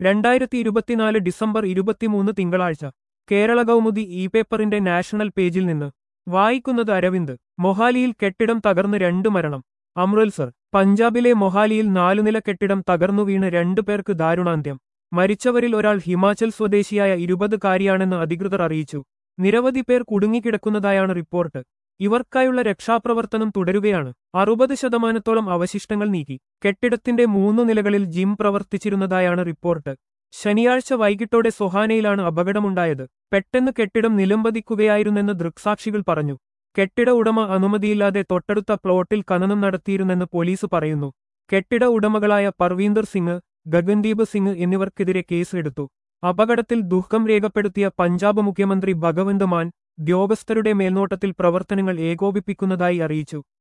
രണ്ടായിരത്തി ഇരുപത്തിനാല് ഡിസംബർ ഇരുപത്തിമൂന്ന് തിങ്കളാഴ്ച കേരള കൗമുദി ഇ പേപ്പറിന്റെ നാഷണൽ പേജിൽ നിന്ന് വായിക്കുന്നത് അരവിന്ദ് മൊഹാലിയിൽ കെട്ടിടം തകർന്ന് രണ്ട് മരണം അമൃത്സർ പഞ്ചാബിലെ മൊഹാലിയിൽ നാലുനില കെട്ടിടം തകർന്നു വീണ് രണ്ടു പേർക്ക് ദാരുണാന്ത്യം മരിച്ചവരിൽ ഒരാൾ ഹിമാചൽ സ്വദേശിയായ ഇരുപതുകാരിയാണെന്ന് അധികൃതർ അറിയിച്ചു നിരവധി പേർ കുടുങ്ങിക്കിടക്കുന്നതായാണ് റിപ്പോർട്ട് ഇവർക്കായുള്ള രക്ഷാപ്രവർത്തനം തുടരുകയാണ് അറുപത് ശതമാനത്തോളം അവശിഷ്ടങ്ങൾ നീക്കി കെട്ടിടത്തിന്റെ മൂന്നു നിലകളിൽ ജിം പ്രവർത്തിച്ചിരുന്നതായാണ് റിപ്പോർട്ട് ശനിയാഴ്ച വൈകിട്ടോടെ സൊഹാനയിലാണ് അപകടമുണ്ടായത് പെട്ടെന്ന് കെട്ടിടം നിലംപതിക്കുകയായിരുന്നെന്ന് ദൃക്സാക്ഷികൾ പറഞ്ഞു കെട്ടിട ഉടമ അനുമതിയില്ലാതെ തൊട്ടടുത്ത പ്ലോട്ടിൽ ഖനനം നടത്തിയിരുന്നെന്ന് പോലീസ് പറയുന്നു കെട്ടിട ഉടമകളായ പർവീന്ദർ സിംഗ് ഗഗൻദീപ് സിംഗ് എന്നിവർക്കെതിരെ കേസ് എടുത്തു അപകടത്തിൽ ദുഃഖം രേഖപ്പെടുത്തിയ പഞ്ചാബ് മുഖ്യമന്ത്രി ഭഗവന്ത് മാൻ ഉദ്യോഗസ്ഥരുടെ മേൽനോട്ടത്തിൽ പ്രവർത്തനങ്ങൾ ഏകോപിപ്പിക്കുന്നതായി അറിയിച്ചു